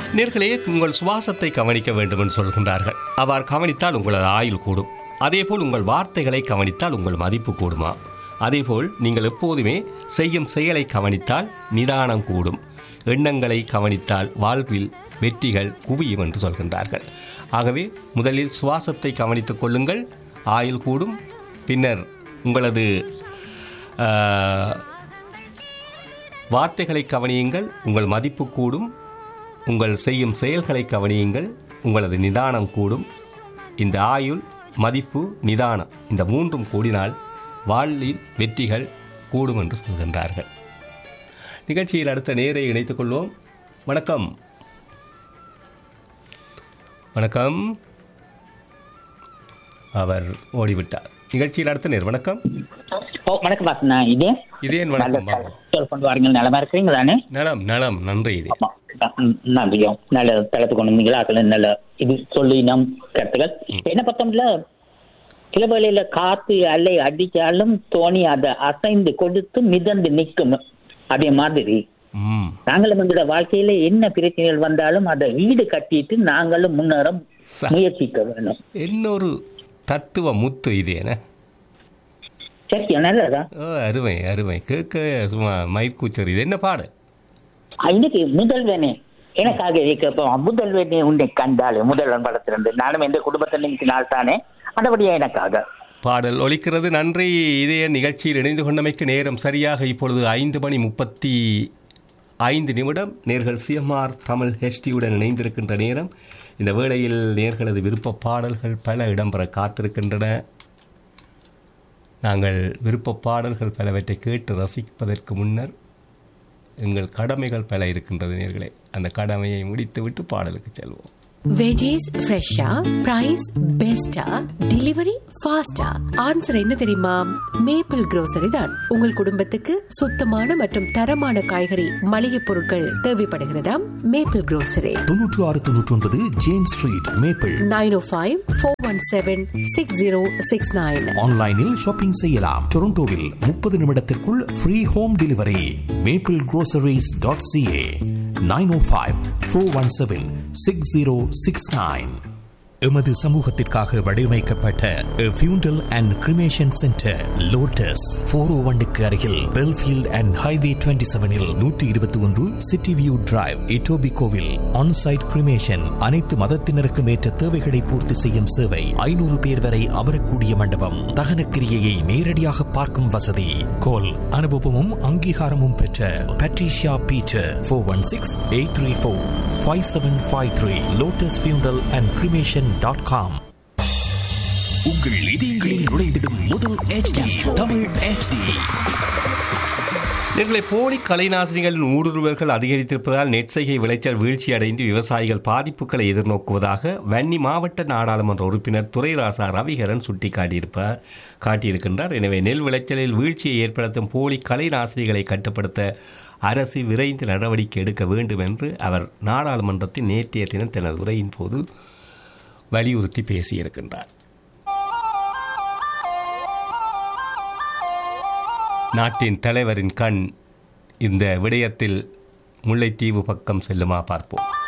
நேர்களே உங்கள் சுவாசத்தை கவனிக்க வேண்டும் என்று சொல்கின்றார்கள் அவ்வாறு கவனித்தால் உங்களது ஆயுள் கூடும் அதேபோல் உங்கள் வார்த்தைகளை கவனித்தால் உங்கள் மதிப்பு கூடுமா அதேபோல் நீங்கள் எப்போதுமே செய்யும் செயலை கவனித்தால் நிதானம் கூடும் எண்ணங்களை கவனித்தால் வாழ்வில் வெற்றிகள் குவியும் என்று சொல்கின்றார்கள் ஆகவே முதலில் சுவாசத்தை கவனித்துக் கொள்ளுங்கள் ஆயுள் கூடும் பின்னர் உங்களது ஆஹ், வார்த்தைகளை கவனியுங்கள் உங்கள் மதிப்பு கூடும் உங்கள் செய்யும் செயல்களை கவனியுங்கள் உங்களது நிதானம் கூடும் இந்த ஆயுள் மதிப்பு நிதானம் இந்த மூன்றும் கூடினால் வாழ்வில் வெற்றிகள் கூடும் என்று சொல்கின்றார்கள் நிகழ்ச்சியில் அடுத்த நேரை இணைத்துக் கொள்வோம் வணக்கம் வணக்கம் அவர் ஓடிவிட்டார் நிகழ்ச்சியில் அடுத்த நேர் வணக்கம் ஓ வணக்கம் பாஸ் நான் இதே இதே என் வணக்கம் நல்ல பாபு. தகவல் கொண்டு வாருங்கள் நலமா இருக்கிறீங்க தானே நலம் நலம் நன்றி இது ஆமா ம், நன்றியும் நல்ல தளத்து கொண்டு வந்தீங்களா அதில் நல்ல இது சொல்லினம் கருத்துகள் என்ன பார்த்தோம்ல சில வேளையில காத்து அலை அடிச்சாலும் தோணி அதை அசைந்து கொடுத்து மிதந்து நிற்கும் அதே மாதிரி ம் நாங்களும் எங்களோட வாழ்க்கையில என்ன பிரச்சனைகள் வந்தாலும் அதை வீடு கட்டிட்டு நாங்களும் முன்னேற ச- முயற்சிக்க வேணும் இன்னொரு தத்துவ முத்து இது என்ன சரி நல்லதா ஓ அருமை அருமை கேட்க சும்மா மயிர்கூச்சர் இது என்ன பாடு இன்னைக்கு முதல்வனே எனக்காக இருக்க முதல்வனே உன்னை கண்டாலே முதல்வன் படத்திலிருந்து நானும் எந்த குடும்பத்தில் இன்னைக்கு நாள் தானே அதபடியா எனக்காக பாடல் ஒலிக்கிறது நன்றி இதே நிகழ்ச்சியில் இணைந்து கொண்டமைக்கு நேரம் சரியாக இப்பொழுது ஐந்து மணி முப்பத்தி ஐந்து நிமிடம் நேர்கள் சிஎம்ஆர் தமிழ் ஹெச்டியுடன் இணைந்திருக்கின்ற நேரம் இந்த வேளையில் நேர்களது விருப்ப பாடல்கள் பல இடம்பெற காத்திருக்கின்றன நாங்கள் விருப்ப பாடல்கள் பலவற்றை கேட்டு ரசிப்பதற்கு முன்னர் எங்கள் கடமைகள் பல இருக்கின்றது நேர்களே அந்த கடமையை முடித்துவிட்டு பாடலுக்கு செல்வோம் வெஜிஸ் ஃப்ரெஷ்ஷா பிரைஸ் பெஸ்டா டெலிவரி ஃபாஸ்டா ஆன்சர் என்ன தெரியுமா மேப்பிள் grocery தான் உங்கள் குடும்பத்துக்கு சுத்தமான மற்றும் தரமான காய்கறி மளிகை பொருட்கள் தேவைப்படுகிறதாம் மேப்பிள் grocery தொன்னூற்று ஆறு தொன்னூற்றி ஒன்பது James street maple nine O five four one seven six zero six nine ஆன்லைனில் ஷாப்பிங் செய்யலாம் டொரண்டோவில் முப்பது நிமிடத்திற்குள் free home delivery maple groceries dot CA nine O five four one seven six zero six nine எமது சமூகத்திற்காக வடிவமைக்கப்பட்ட funeral and cremation centre Lotus four O ஒன்னுக்கு அருகில் பெல்ஃபீல்ட் அண்ட் ஹைவே டுவெண்ட்டி செவனில் நூற்றி இருபத்தி ஒன்று சிட்டி வியூ டிரைவ் இட்டோபி கோவில் ஆன்சைட் கிரிமேஷன் அனைத்து மதத்தினருக்கும் ஏற்ற தேவைகளை பூர்த்தி செய்யும் சேவை ஐநூறு பேர் வரை அமரக்கூடிய மண்டபம் தகன கிரியையை நேரடியாக பார்க்கும் வசதி கோல் அனுபவமும் அங்கீகாரமும் பெற்ற Patricia Peter four one six eight three four five seven five three Lotus funeral and cremation dot com உங்கள் இதயங்களில் நுழைந்திடும் முதல் HD தமிழ் HD எங்களை போலி கலைநாசினிகளின் ஊடுருவல்கள் அதிகரித்திருப்பதால் நெற்செய்கை விளைச்சல் வீழ்ச்சியடைந்து விவசாயிகள் பாதிப்புகளை எதிர்நோக்குவதாக வன்னி மாவட்ட நாடாளுமன்ற உறுப்பினர் துரைராசா ரவிகரன் சுட்டிக்காட்டியிருப்பார் காட்டியிருக்கின்றார் எனவே நெல் விளைச்சலில் வீழ்ச்சியை ஏற்படுத்தும் போலி கலைநாசினிகளை கட்டுப்படுத்த அரசு விரைந்து நடவடிக்கை எடுக்க வேண்டும் என்று அவர் நாடாளுமன்றத்தின் நேற்றைய தினம் தனது உரையின் போது வலியுறுத்தி பேசியிருக்கின்றார் நாட்டின் தலைவரின் கண் இந்த விடயத்தில் முல்லைத்தீவு பக்கம் செல்லுமா பார்ப்போம்